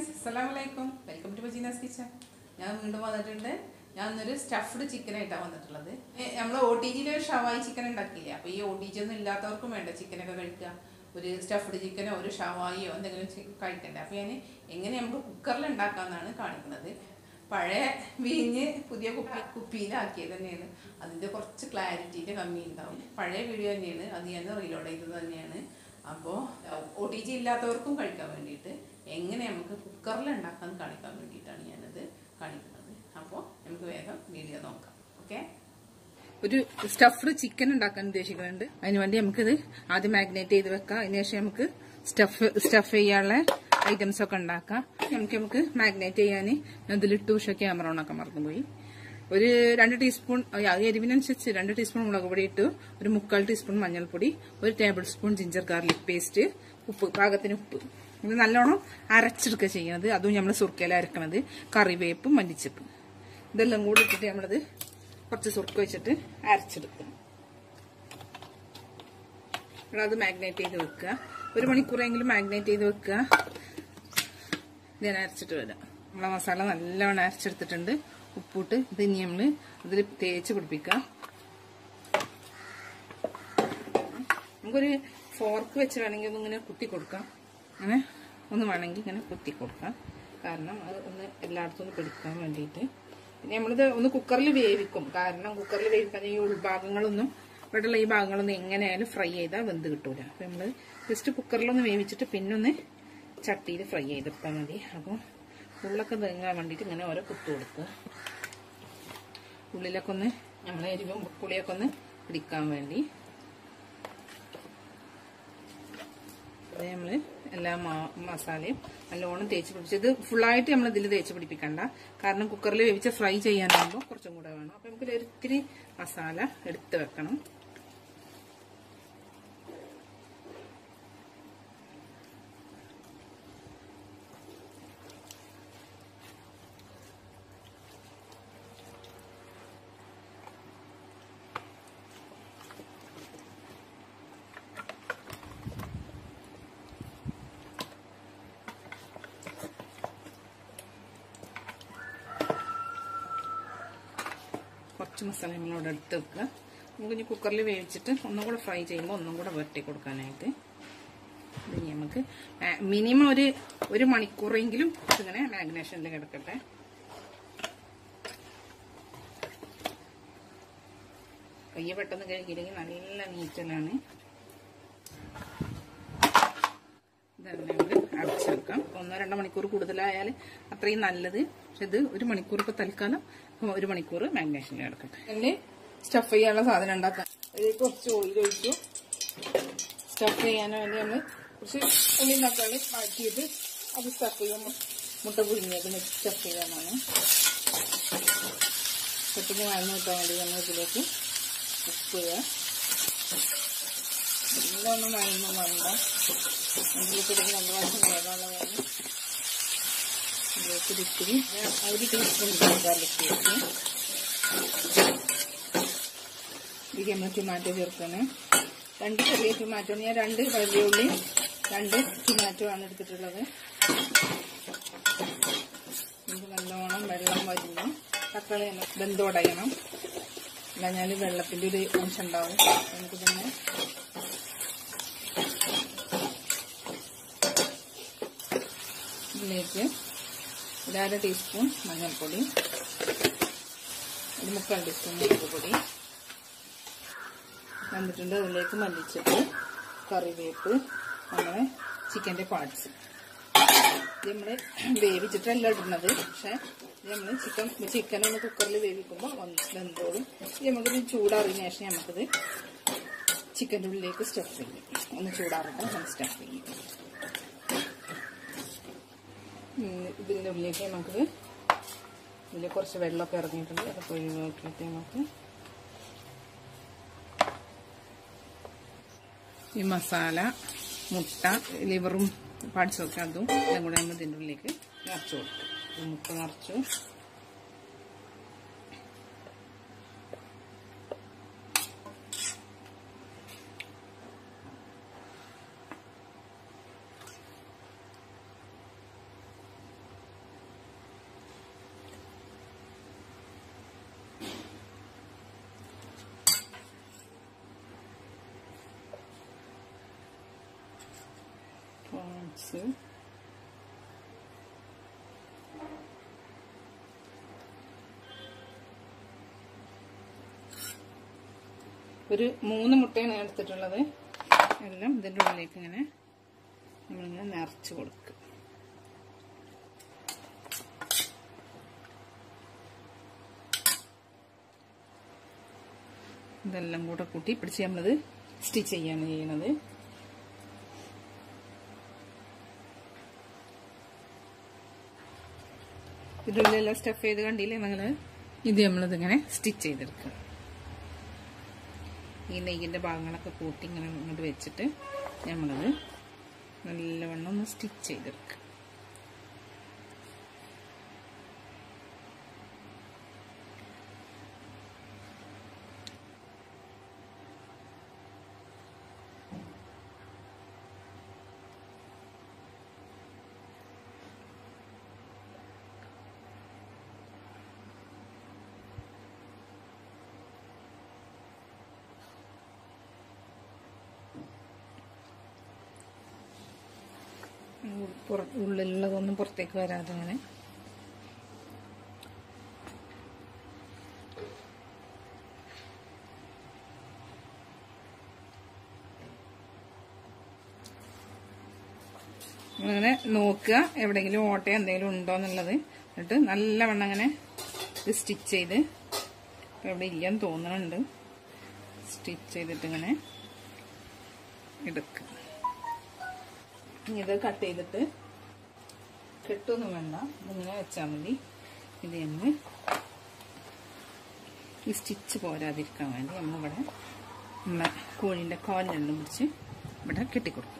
Friends അസ്സലാമു അലൈക്കും welcome to ബജീനാസ് kitchen ഞാൻ വീണ്ടും വന്നിട്ടുണ്ട് ഞാൻ ഇന്നൊരു സ്റ്റഫ്ഡ് ചിക്കൻ ആയിട്ടാണ് വന്നിട്ടുള്ളത് നമ്മൾ ഒ ടി ജിയിൽ ഒരു ഷവായി ചിക്കൻ ഉണ്ടാക്കിയില്ലേ അപ്പോൾ ഈ ഒ ടി ജി ഒന്നും ഇല്ലാത്തവർക്കും വേണ്ട ചിക്കനൊക്കെ കഴിക്കുക ഒരു സ്റ്റഫ്ഡ് ചിക്കനോ ഒരു ഷവായിയോ എന്തെങ്കിലും ചി- കഴിക്കണ്ടേ അപ്പോൾ ഞാൻ എങ്ങനെ നമുക്ക് കുക്കറിൽ ഉണ്ടാക്കാമെന്നാണ് കാണിക്കുന്നത് പഴയ വീഞ്ഞ് പുതിയ കുപ്പി കുപ്പിയിലാക്കിയത് തന്നെയാണ് അതിൻ്റെ കുറച്ച് ക്ലാരിറ്റീൻ്റെ കമ്മി ഉണ്ടാവും പഴയ വീഡിയോ തന്നെയാണ് അത് ഞാൻ റീലോഡ് ചെയ്തത് തന്നെയാണ് അപ്പോൾ ഒ ടി ജി ഇല്ലാത്തവർക്കും കഴിക്കാൻ വേണ്ടിയിട്ട് എങ്ങനെ നമുക്ക് കുക്കറിൽ ഉണ്ടാക്കാൻ കാണിക്കാൻ വേണ്ടിയിട്ടാണ് ഞാനത് കാണിക്കുന്നത് അപ്പോൾ നമുക്ക് വേഗം വീഡിയോ നോക്കാം ഓക്കെ ഒരു സ്റ്റഫ്ഡ് ചിക്കൻ ഉണ്ടാക്കാൻ ഉദ്ദേശിക്കുന്നുണ്ട് അതിന് വേണ്ടി നമുക്കിത് ആദ്യം മാഗ്നേറ്റ് ചെയ്ത് വെക്കാം അതിന് ശേഷം നമുക്ക് സ്റ്റഫ് സ്റ്റഫ് ചെയ്യാനുള്ള ഐറ്റംസ് ഒക്കെ ഉണ്ടാക്കാം നമുക്ക് നമുക്ക് മാഗ്നേറ്റ് ചെയ്യാൻ ഇതിലിട്ട് പക്ഷേ ക്യാമറ ഓണാക്കാൻ മറന്നുപോയി ഒരു രണ്ട് ടീസ്പൂൺ ആ, എരിവിനനുസരിച്ച് രണ്ട് ടീസ്പൂൺ മുളക് പൊടി ഇട്ടു ഒരു മുക്കാൽ ടീസ്പൂൺ മഞ്ഞൾപ്പൊടി ഒരു tablespoon ginger garlic paste ഉപ്പ് പാകത്തിന് ഉപ്പ് ഇത് നല്ലോണം അരച്ചെടുക്കുക ചെയ്യുന്നത് അതും നമ്മൾ സുർക്കയിൽ അരക്കണത് കറിവേപ്പ് മല്ലിച്ചപ്പ് ഇതെല്ലാം കൂടി ഇട്ടിട്ട് നമ്മളത് കുറച്ച് സുർക്ക വെച്ചിട്ട് അരച്ചെടുക്കും ഇവിടെ അത് മാഗ്നേറ്റ് ചെയ്ത് വെക്കുക ഒരു മണിക്കൂറെങ്കിലും മാഗ്നേറ്റ് ചെയ്ത് വെക്കുക ഇത് ഞാൻ അരച്ചിട്ട് വരാം നമ്മളെ മസാല നല്ലവണ്ണം അരച്ചെടുത്തിട്ടുണ്ട് ഉപ്പിട്ട് ഇത് ഇനി നമ്മൾ ഇതിൽ തേച്ച് പിടിപ്പിക്കാം നമുക്കൊരു ഫോർക്ക് വെച്ച് വേണമെങ്കിൽ ഒന്ന് ഇങ്ങനെ കുത്തി കൊടുക്കാം അങ്ങനെ ഒന്ന് വേണമെങ്കിൽ ഇങ്ങനെ കുത്തി കൊടുക്കാം കാരണം അത് ഒന്ന് എല്ലായിടത്തും ഒന്ന് പിടിക്കാൻ വേണ്ടിയിട്ട് പിന്നെ നമ്മളിത് ഒന്ന് കുക്കറിൽ വേവിക്കും കാരണം കുക്കറിൽ വേവിക്കാൻ ഈ ഉൾഭാഗങ്ങളൊന്നും ഇവിടെയുള്ള ഈ ഭാഗങ്ങളൊന്നും എങ്ങനെയായാലും ഫ്രൈ ചെയ്താൽ വെന്ത് കിട്ടൂല അപ്പം നമ്മൾ ജസ്റ്റ് കുക്കറിലൊന്ന് വേവിച്ചിട്ട് പിന്നെ ഒന്ന് ചട്ടിയിൽ ഫ്രൈ ചെയ്തെടുത്താൽ മതി അപ്പോൾ ഉള്ളൊക്കെ നീങ്ങാൻ വേണ്ടിയിട്ട് ഇങ്ങനെ ഓരോ കുത്തു കൊടുക്കുക ഉള്ളിലൊക്കെ ഒന്ന് നമ്മളെ എരിവും പുളിയൊക്കെ ഒന്ന് പിടിക്കാൻ വേണ്ടി അത് നമ്മൾ എല്ലാ മാ- മസാലയും നല്ലോണം തേച്ച് പിടിച്ച് ഇത് ഫുള്ളായിട്ട് നമ്മൾ ഇതിൽ തേച്ച് പിടിപ്പിക്കണ്ട കാരണം കുക്കറിൽ വേവിച്ച് ഫ്രൈ ചെയ്യാനാകുമ്പോൾ കുറച്ചും കൂടെ വേണം അപ്പം നമുക്ക് ഒരിത്തിരി മസാല എടുത്ത് വെക്കണം കുറച്ച് മസാല നമ്മളോട് എടുത്ത് വെക്കുക നമുക്ക് ഇനി കുക്കറിൽ വേവിച്ചിട്ട് ഒന്നും കൂടെ ഫ്രൈ ചെയ്യുമ്പോൾ ഒന്നും കൂടെ വെട്ടി കൊടുക്കാനായിട്ട് ഇത് ഇനി നമുക്ക് മിനിമം ഒരു ഒരു മണിക്കൂറെങ്കിലും ഇതിങ്ങനെ മാഗ്നേഷനിൽ കിടക്കട്ടെ കയ്യ പെട്ടെന്ന് കഴുകിയില്ലെങ്കിൽ നല്ല നീറ്റലാണ് ഇതെല്ലാം നമുക്ക് അടച്ചു വെക്കാം ഒന്നോ രണ്ടോ മണിക്കൂർ കൂടുതലായാൽ അത്രയും നല്ലത് പക്ഷെ ഇത് ഒരു മണിക്കൂർ ഇപ്പൊ തൽക്കാലം ഒരു മണിക്കൂർ മാഗ്നേഷനിൽ കിടക്കട്ടെ എന്നെ സ്റ്റഫ് ചെയ്യാനുള്ള സാധനം ഉണ്ടാക്കാം അതിലേക്ക് കുറച്ച് ഓയിൽ ഒഴിച്ചു സ്റ്റഫ് ചെയ്യാൻ വേണ്ടി നമ്മൾ കുറച്ച് ഉള്ളി തക്കാളി മാറ്റിയിട്ട് അത് സ്റ്റഫ് ചെയ്യാൻ മുട്ട പുഴുങ്ങിയത് സ്റ്റഫ് ചെയ്യാനാണ് പെട്ടെന്ന് വഴന്നു കിട്ടാൻ വേണ്ടി നമ്മൾ ഇതിലേക്ക് ഉപ്പ് ഇടുക. നല്ലോണം വഴന്നു വേണ്ട അതിലേക്ക് ഇടുന്ന രണ്ട് പ്രാവശ്യം വേകാനുള്ളതാണ് ഇതിലേക്ക് ഇത്തിരി ഒരു ടീസ്പൂൺ ഗാർലിക് പേസ്റ്റ് ഇതിലേക്ക് നമ്മൾ ടൊമാറ്റോ ചേർക്കണം രണ്ട് ചെറിയ ടൊമാറ്റോ ഞാൻ രണ്ട് വലിയ ഉള്ളി രണ്ട് ടൊമാറ്റോ ആണ് എടുത്തിട്ടുള്ളത് നമുക്ക് നല്ലോണം വെള്ളം വരുന്നു തക്കാളി ബന്ധോടയണം അല്ലാഞ്ഞാൽ വെള്ളത്തിന്റെ ഒരു അംശം ഉണ്ടാവും നമുക്ക് പിന്നെ ഇതിലേക്ക് ഒരു അര ടീസ്പൂൺ മഞ്ഞൾപ്പൊടി ഒരു മുക്കാൽ ടീസ്പൂൺ മുളക് പൊടി വന്നിട്ടുണ്ട് അതിലേക്ക് മല്ലിച്ചപ്പ് കറിവേപ്പ് അങ്ങനെ ചിക്കൻ്റെ പാർട്സ് ഇത് നമ്മൾ വേവിച്ചിട്ടല്ല ഇടുന്നത് പക്ഷെ ഇത് നമ്മൾ ചിക്കൻ ചിക്കൻ ഒന്ന് കുക്കറിൽ വേവിക്കുമ്പോൾ ഒന്ന് വെന്തോളും ഇത് നമുക്കിത് ചൂടാറിയതിന് ശേഷം നമുക്കിത് ചിക്കൻ്റെ ഉള്ളിലേക്ക് സ്റ്റഫ് ചെയ്യും ഒന്ന് ചൂടാറട്ടെ ഒന്ന് സ്റ്റഫ് ചെയ്യും ഉം, ഇതിൻ്റെ ഉള്ളിലേക്ക് നമുക്ക് ഇതിൽ കുറച്ച് വെള്ളമൊക്കെ ഇറങ്ങിയിട്ടുണ്ട് അതൊക്കെ ഒഴിവാക്കിയിട്ട് നമുക്ക് ഈ മസാല മുട്ട ലിവറും പാർട്സും ഒക്കെ അതും ഇതും കൂടെ നമ്മൾ ഇതിൻ്റെ ഉള്ളിലേക്ക് നിറച്ചു കൊടുക്കും ഇത് മുട്ട നിറച്ചു നട്ട്സ് ഒരു മൂന്ന് മുട്ടയാണ് ഞാൻ എടുത്തിട്ടുള്ളത് എല്ലാം ഇതിൻ്റെ ഉള്ളിലേക്ക് ഇങ്ങനെ നമ്മളിങ്ങനെ നിറച്ച് കൊടുക്കും ഇതെല്ലാം കൂടെ കൂട്ടി പിടിച്ച് നമ്മളത് സ്റ്റിച്ച് ചെയ്യാണ് ചെയ്യുന്നത് ഇതിനുള്ളിലെല്ലാം സ്റ്റഫ് ചെയ്ത് കണ്ടില്ലേ നിങ്ങള് ഇത് നമ്മളിതിങ്ങനെ സ്റ്റിച്ച് ചെയ്തെടുക്കുക ഈ നെയ്യിൻ്റെ ഭാഗങ്ങളൊക്കെ കൂട്ടി ഇങ്ങനെ ഇങ്ങോട്ട് വെച്ചിട്ട് നമ്മളത് നല്ലവണ്ണം ഒന്ന് സ്റ്റിച്ച് ചെയ്തെടുക്കുക പുറ- ഉള്ളിലുള്ളതൊന്നും പുറത്തേക്ക് വരാതെ അങ്ങനെ അങ്ങനെ നോക്കുക എവിടെയെങ്കിലും ഓട്ടയോ എന്തെങ്കിലും ഉണ്ടോ എന്നുള്ളത് എന്നിട്ട് നല്ലവണ്ണം അങ്ങനെ ഇത് സ്റ്റിച്ച് ചെയ്ത് ഇപ്പം ഇവിടെ ഇല്ലെന്ന് തോന്നുന്നുണ്ട് സ്റ്റിച്ച് ചെയ്തിട്ട് ഇങ്ങനെ എടുക്കുക ഇനി ഇത് കട്ട് ചെയ്തിട്ട് കെട്ടൊന്നും വേണ്ട ഇതിങ്ങനെ വെച്ചാൽ മതി ഇത് നമ്മൾ ഈ സ്റ്റിച്ച് പോരാതിരിക്കാൻ വേണ്ടി നമ്മളിവിടെ നമ്മളെ കോഴീൻ്റെ കോലിനെല്ലാം പിടിച്ച് ഇവിടെ കെട്ടിക്കൊടുക്കും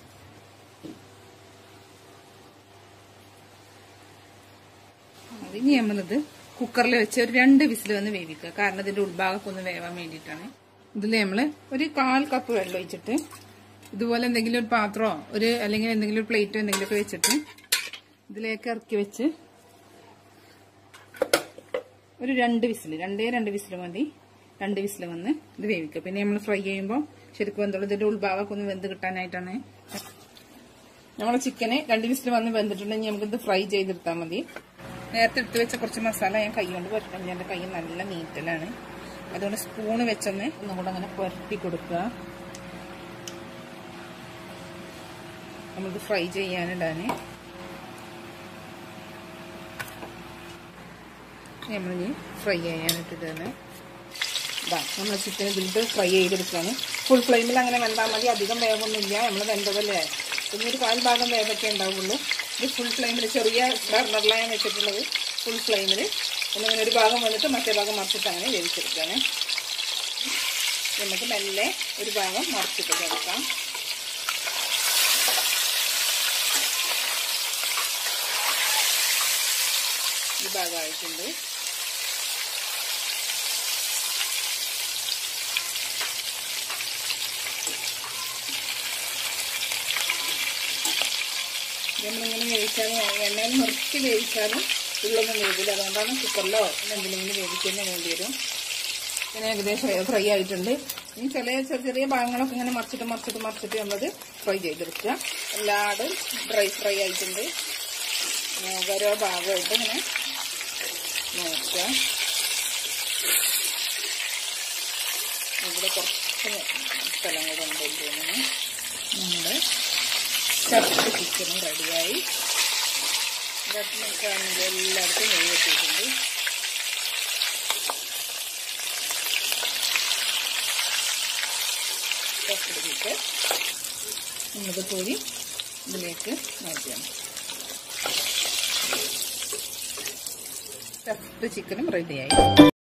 അതിന് നമ്മളിത് കുക്കറിൽ വെച്ച് ഒരു രണ്ട് വിസിൽ വന്ന് വേവിക്കുക കാരണം ഇതിന്റെ ഉൾഭാഗമൊക്കെ ഒന്ന് വേവാൻ വേണ്ടിയിട്ടാണ് ഇതിൽ നമ്മൾ ഒരു കാൽ കപ്പ് വെള്ളം ഒഴിച്ചിട്ട് ഇതുപോലെ എന്തെങ്കിലും ഒരു പാത്രമോ ഒരു അല്ലെങ്കിൽ എന്തെങ്കിലും ഒരു പ്ലേറ്റോ എന്തെങ്കിലുമൊക്കെ വെച്ചിട്ട് ഇതിലേക്ക് ഇറക്കി വെച്ച് ഒരു രണ്ട് വിസിൽ രണ്ടേ രണ്ട് വിസിൽ മതി രണ്ട് വിസിൽ വന്ന് ഇത് വേവിക്കുക പിന്നെ നമ്മൾ ഫ്രൈ ചെയ്യുമ്പോൾ ശരിക്കും വെന്തോളൂ ഇതിന്റെ ഉൾഭാഗമൊക്കെ ഒന്ന് വെന്ത് കിട്ടാനായിട്ടാണ് നമ്മളെ ചിക്കന് രണ്ട് വിസിൽ വന്ന് വെന്തിട്ടുണ്ടെങ്കിൽ നമുക്കിത് ഫ്രൈ ചെയ്തെടുത്താൽ മതി നേരത്തെ എടുത്ത് വെച്ച കുറച്ച് മസാല ഞാൻ കൈ കൊണ്ട് പുരട്ടും എൻ്റെ കൈ നല്ല നീറ്റലാണ് അതുകൊണ്ട് സ്പൂണ് വെച്ചൊന്ന് ഒന്നും കൂടെ അങ്ങനെ പുരട്ടി കൊടുക്കുക നമുക്ക് ഫ്രൈ ചെയ്യാനിടാന് നമ്മളിനി ഫ്രൈ ചെയ്യാനിട്ടിട്ടാണ് ഇതാ നമ്മൾ ചിക്കൻ ഇതിലിട്ട് ഫ്രൈ ചെയ്തെടുക്കുകയാണ് ഫുൾ ഫ്ലെയിമിൽ അങ്ങനെ വെന്താൽ മതി അധികം വേവൊന്നുമില്ല നമ്മൾ വെന്തതല്ലേ ഇനി ഒരു കാൽ ഭാഗം വേവൊക്കെ ഉണ്ടാവുള്ളൂ ഇത് ഫുൾ ഫ്ലെയിമിൽ ചെറിയ ബർണറിലാണ് ഞാൻ വെച്ചിട്ടുള്ളത് ഫുൾ ഫ്ലെയിമിൽ ഒന്നിങ്ങനെ ഒരു ഭാഗം വന്നിട്ട് മറ്റേ ഭാഗം മറിച്ചിട്ട് അങ്ങനെ വേവിച്ചെടുക്കുകയാണ് നമുക്ക് മെല്ലെ ഒരു ഭാഗം മറിച്ചിട്ട് കൊടുക്കാം ഈ ഭാഗമായിട്ടുണ്ട് നമ്മളിങ്ങനെ വേവിച്ചാലും എണ്ണയിൽ നിർത്തി വേവിച്ചാലും ഉള്ളൊന്നും വേവില്ല അതുകൊണ്ടാണ് കുക്കറിലോ എന്തെങ്കിലും വേവിക്കുന്ന വേണ്ടി വരും ഇങ്ങനെ ഏകദേശം ഫ്രൈ ആയിട്ടുണ്ട് ഇനി ചില ചെറിയ ചെറിയ ഭാഗങ്ങളൊക്കെ ഇങ്ങനെ മറിച്ചിട്ട് മറിച്ചിട്ട് മറിച്ചിട്ട് നമ്മളത് ഫ്രൈ ചെയ്തെടുക്കുക എല്ലാടും ഡ്രൈ ഫ്രൈ ആയിട്ടുണ്ട് ഓരോ ഭാഗമായിട്ട് ഇങ്ങനെ നോക്കുക ഇവിടെ കുറച്ച് സ്ഥലം കൂടെ ഉണ്ട് തോന്നുന്നു നമ്മുടെ ചപ്പ് ചിക്കനും റെഡിയായി ഭക്ഷണമൊക്കെ എല്ലായിടത്തും നെയ്യ് വെച്ചിട്ടുണ്ട് ചപ്പെടുത്തിട്ട് നമുക്ക് കോരി ഇതിലേക്ക് മാറ്റിയാണ് ചപ്പ് ചിക്കനും റെഡിയായി